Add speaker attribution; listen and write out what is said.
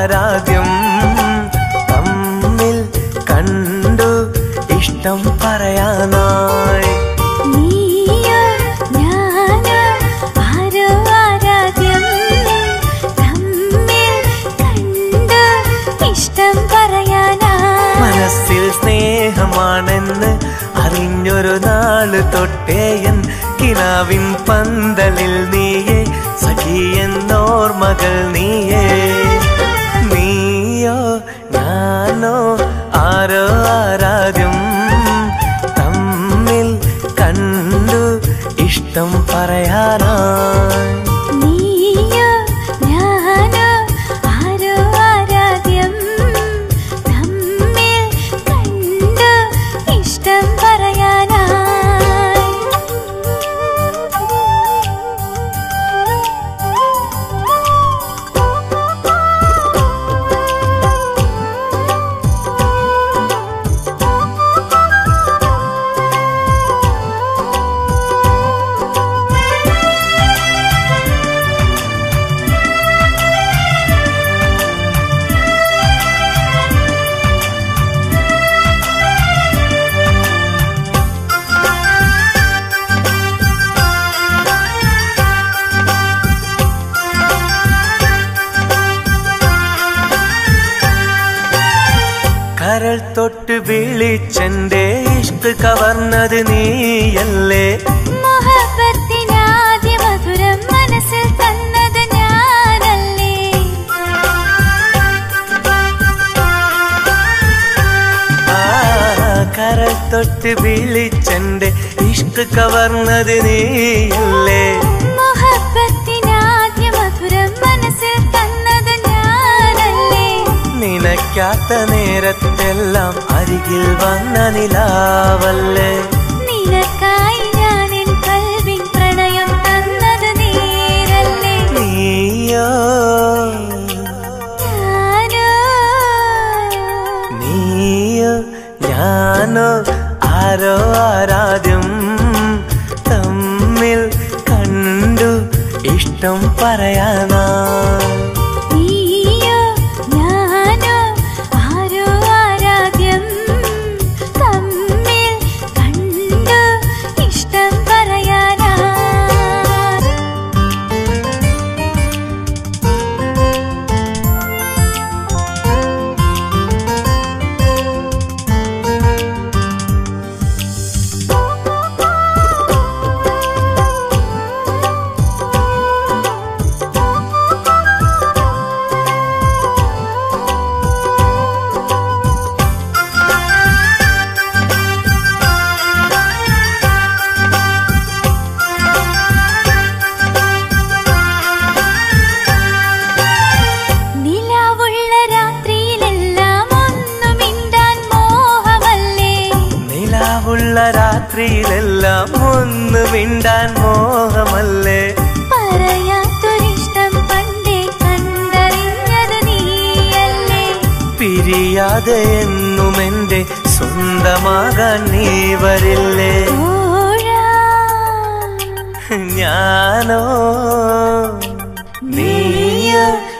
Speaker 1: ആരാധ്യം തമ്മിൽ കണ്ടു ഇഷ്ടം പറയാനായി
Speaker 2: നീയോ ഞാനോ ആരോ ആരാധ്യം തമ്മിൽ കണ്ട് ഇഷ്ടം പറയാനാ
Speaker 1: മനസ്സിൽ സ്നേഹമാണെന്ന് അറിഞ്ഞൊരു നാള് തൊട്ടേയൻ കിനാവിൻ പന്തലിൽ നീയേ സഖിയെന്നോർമകൾ നീയേ നീയോ ഞാനോ ആരോ ആരാധ്യം തമ്മിൽ കണ്ടു ഇഷ്ടം പറയാനായി
Speaker 2: നീയോ ഞാനോ ആരോ ആരാധ്യം തമ്മിൽ കണ്ട് ഇഷ്ടം
Speaker 1: കരൾ തൊട്ട് വിളിച്ചെന്റെ ഇഷ്ട് കവർന്നത് നീയല്ലേ
Speaker 2: മോഹബത്തിനാദ്യ മധുരം മനസ്സിൽ തന്നത് ഞാനല്ലേ
Speaker 1: ആ കരൾ തൊട്ട് വിളിച്ചെന്റെ ഇഷ്ട് കവർന്നത് നീയല്ലേ
Speaker 2: മോഹബത്തിനാദ്യ മധുരം മനസ്സിൽ തന്നത് ഞാനല്ലേ
Speaker 1: നിനക്കാത്ത നേരത്തെല്ലാം അരികിൽ വന്ന നിലാവല്ലേ
Speaker 2: നിനക്കായി ഞാൻ എൻ കൽവിൻ പ്രണയം തന്നത് നേരല്ലേ
Speaker 1: നീയോ
Speaker 2: ഞാനോ
Speaker 1: നീയോ ഞാനോ ആരോ ആരാധ്യം തമ്മിൽ കണ്ടു ഇഷ്ടം പറയാനാ
Speaker 2: നീയോ ഞാനോ ആരോ ആരാധ്യം തമ്മിൽ കണ്ടു ഇഷ്ടം പറയാനാ നിലാവുള്ള രാത്രിയിലെല്ലാം ഒന്നു മിണ്ടാൻ മോഹമല്ലേ
Speaker 1: നിലാവുള്ള രാത്രിയിലെല്ലാം ഒന്ന് മിണ്ടാൻ മോഹമല്ലേ
Speaker 2: പറയാത്തൊരിഷ്ടം പണ്ടേ കണ്ടറിഞ്ഞത് നീയല്ലേ
Speaker 1: പിരിയാതെ എന്നും എന്റെ സ്വന്തമാകാൻ നീ വരില്ലേ
Speaker 2: ഓഴാ
Speaker 1: ഞാനോ നീയോ